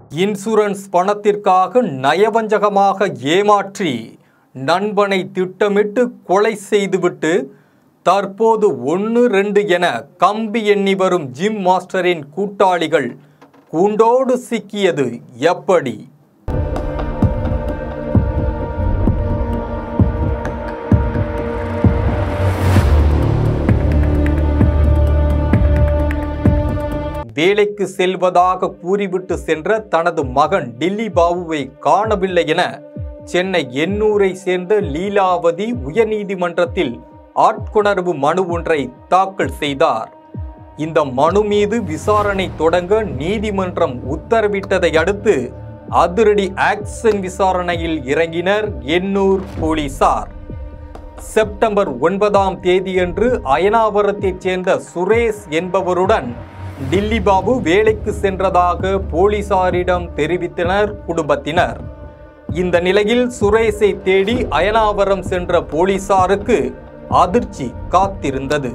insurance பணத்திற்காக நயவஞ்சகமாக ஏமாற்றி நண்பனை திட்டமிட்டு கொலை செய்துவிட்டு தற்போது ஒன்று ரெண்டு என கம்பி எண்ணி வரும் ஜிம் மாஸ்டரின் கூட்டாளிகள் கூண்டோடு சிக்கியது எப்படி வேலைக்கு செல்வதாக கூறிவிட்டு சென்ற தனது மகன் டில்லி பாபுவை காணவில்லை என சென்னை எண்ணூரை சேர்ந்த லீலாவதி உயர்நீதிமன்றத்தில் ஆட்கொணர்வு மனு ஒன்றை தாக்கல் செய்தார் இந்த மனு மீது விசாரணை தொடங்க நீதிமன்றம் உத்தரவிட்டதை அடுத்து அதிரடி ஆக்சன் விசாரணையில் இறங்கினர் எண்ணூர் போலீசார் செப்டம்பர் ஒன்பதாம் தேதியன்று அயனாவரத்தைச் சேர்ந்த சுரேஷ் என்பவருடன் டில்லி பாபு வேலைக்கு சென்றதாக போலீசாரிடம் தெரிவித்தனர் குடும்பத்தினர் இந்த நிலையில் சுரேஷை தேடி அயனாவரம் சென்ற போலீசாருக்கு அதிர்ச்சி காத்திருந்தது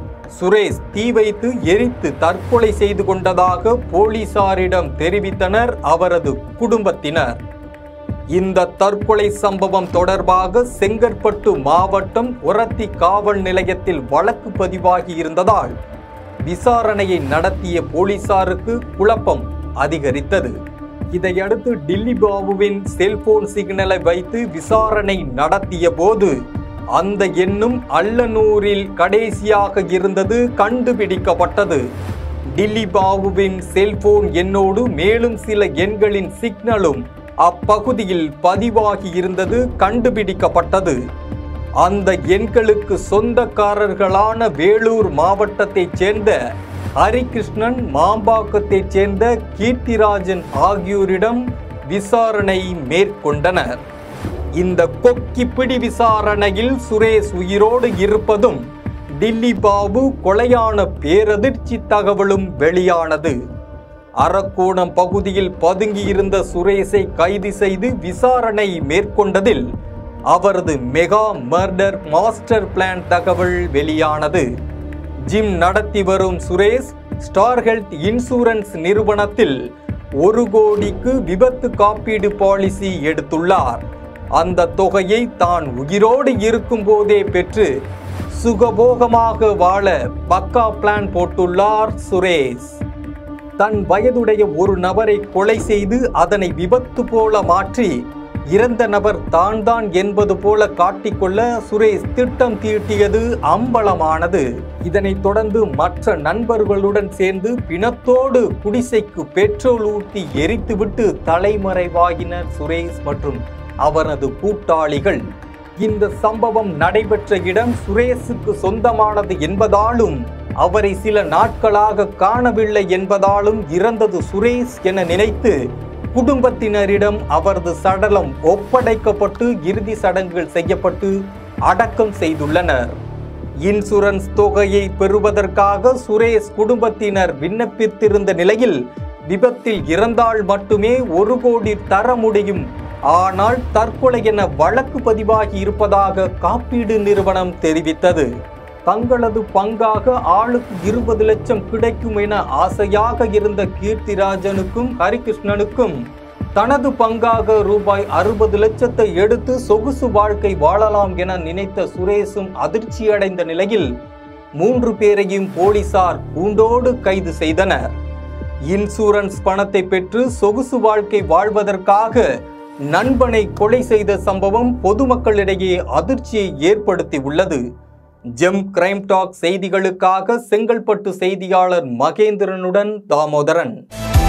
சுரேஷ் தீ வைத்து எரித்து தற்கொலை செய்து கொண்டதாக போலீசாரிடம் தெரிவித்தனர் அவரது குடும்பத்தினர் இந்த தற்கொலை சம்பவம் தொடர்பாக செங்கற்பட்டு மாவட்டம் உரத்தி காவல் நிலையத்தில் வழக்கு பதிவாகி இருந்ததால் விசாரணையை நடத்திய போலீசாருக்கு குழப்பம் அதிகரித்தது இதையடுத்து டில்லி பாபுவின் செல்போன் சிக்னலை வைத்து விசாரணை நடத்திய போது அந்த எண்ணும் அல்லனூரில் கடைசியாக இருந்தது கண்டுபிடிக்கப்பட்டது டில்லி பாபுவின் செல்போன் எண்ணோடு மேலும் சில எண்களின் சிக்னலும் அப்பகுதியில் பதிவாகி இருந்தது கண்டுபிடிக்கப்பட்டது அந்த எண்களுக்கு சொந்தக்காரர்களான வேலூர் மாவட்டத்தைச் சேர்ந்த ஹரிகிருஷ்ணன் மாம்பாக்கத்தைச் சேர்ந்த கீர்த்திராஜன் ஆகியோரிடம் விசாரணை மேற்கொண்டனர் இந்த கொக்கிப்பிடி விசாரணையில் சுரேஷ் உயிரோடு இருப்பதும் டில்லி பாபு கொலையான பேரதிர்ச்சி தகவலும் வெளியானது அரக்கோணம் பகுதியில் பதுங்கியிருந்த சுரேஷை கைது செய்து விசாரணை மேற்கொண்டதில் அவரது மெகா மர்டர் மாஸ்டர் பிளான் தகவல் வெளியானது ஜிம் நடத்தி வரும் சுரேஷ் ஸ்டார் ஹெல்த் இன்சூரன்ஸ் நிறுவனத்தில் ஒரு கோடிக்கு விபத்து காப்பீடு பாலிசி எடுத்துள்ளார் அந்த தொகையை தான் உயிரோடு இருக்கும் போதே பெற்று சுகபோகமாக வாழ பக்கா பிளான் போட்டுள்ளார் சுரேஷ் தன் வயதுடைய ஒரு நபரை கொலை செய்து அதனை விபத்து போல மாற்றி இறந்த நபர் தான் தான் என்பது போல காட்டிக்கொள்ள சுரேஷ் திட்டம் தீட்டியது அம்பலமானது இதனைத் தொடர்ந்து மற்ற நண்பர்களுடன் சேர்ந்து பிணத்தோடு குடிசைக்கு பெட்ரோல் ஊற்றி எரித்துவிட்டு தலைமறைவாகினர் சுரேஷ் மற்றும் அவரது கூட்டாளிகள் இந்த சம்பவம் நடைபெற்ற இடம் சுரேஷுக்கு சொந்தமானது என்பதாலும் அவரை சில நாட்களாக காணவில்லை என்பதாலும் இறந்தது சுரேஷ் என நினைத்து குடும்பத்தினரிடம் அவரது சடலம் ஒப்படைக்கப்பட்டு இறுதி சடங்குகள் செய்யப்பட்டு அடக்கம் செய்துள்ளனர் இன்சூரன்ஸ் தொகையை பெறுவதற்காக சுரேஷ் குடும்பத்தினர் விண்ணப்பித்திருந்த நிலையில் விபத்தில் இறந்தால் மட்டுமே ஒரு கோடி தர முடியும் ஆனால் தற்கொலை என வழக்கு பதிவாகி இருப்பதாக காப்பீடு நிறுவனம் தெரிவித்தது தங்களது பங்காக ஆளுக்கு இருபது லட்சம் கிடைக்கும் என ஆசையாக இருந்த கீர்த்திராஜனுக்கும் ஹரிகிருஷ்ணனுக்கும் தனது பங்காக ரூபாய் அறுபது லட்சத்தை எடுத்து சொகுசு வாழ்க்கை வாழலாம் என நினைத்த சுரேஷும் அதிர்ச்சியடைந்த நிலையில் மூன்று பேரையும் போலீசார் கூண்டோடு கைது செய்தனர் இன்சூரன்ஸ் பணத்தை பெற்று சொகுசு வாழ்க்கை வாழ்வதற்காக நண்பனை கொலை செய்த சம்பவம் பொதுமக்களிடையே அதிர்ச்சியை ஏற்படுத்தி உள்ளது ஜெம் கிரைம் டாக் செய்திகளுக்காக செங்கல்பட்டு செய்தியாளர் மகேந்திரனுடன் தாமோதரன்